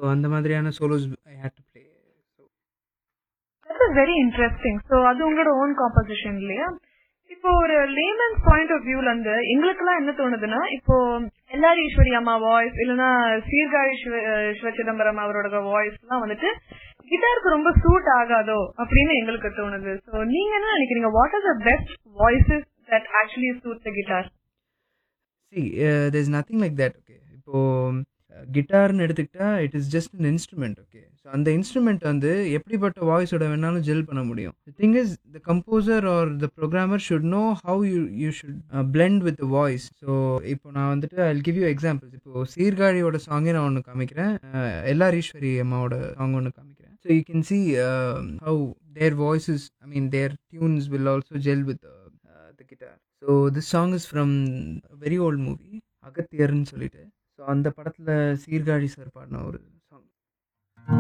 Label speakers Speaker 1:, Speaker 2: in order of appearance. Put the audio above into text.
Speaker 1: அந்த மாதிரியான solos I hate to play so
Speaker 2: that is very interesting so அது உங்களோட ஓன் காம்போசிஷன் இல்லையா இப்போ ஒரு லேமன்ஸ் பாயிண்ட் ஆஃப் வியூல இருந்து எங்களுக்கெல்லாம் என்ன தோணுதுன்னா இப்போ எல்லாரி ஈஸ்வரி அம்மா வாய்ஸ் இல்லைன்னா சீர்காழி சிவ- அஹ் சிவ சிதம்பரம் அவரோட வாய்ஸ் எல்லாம் வந்துட்டு கிட்டாருக்கு ரொம்ப சூட் ஆகாதோ அப்படின்னு எங்களுக்கு தோணுது ஸோ நீங்க என்ன நினைக்கிறீங்க what are the best voices that actually suit the guitar
Speaker 1: see there is nothing like that okay இப்போது கிட்டார்னு எடுத்துக்கிட்டா it is just an instrument okay so அந்த இன்ஸ்ட்ருமெண்ட் வந்து எப்படிப்பட்ட வாய்ஸோட வேணாலும் ஜெல் பண்ண முடியும் the thing is the composer or the programmer should know how you you should blend with voice so இப்போ நான் வந்துட்டு ஐ கிவ் யூ எக்ஸாம்பிள்ஸ் இப்போ சீர்காழியோட சாங்கே நான் ஒன்று காமிக்கிறேன் எல்லார் ஈஸ்வரி அம்மாவோட சாங் ஒன்று காமிக்கிறேன் so you can see how their voices I mean their tunes will also gel with the guitar so this song is from very old movie அகத்தியர்னு சொல்லிட்டு ஸோ அந்த படத்தில் சீர்காழி சார் பாடின ஒரு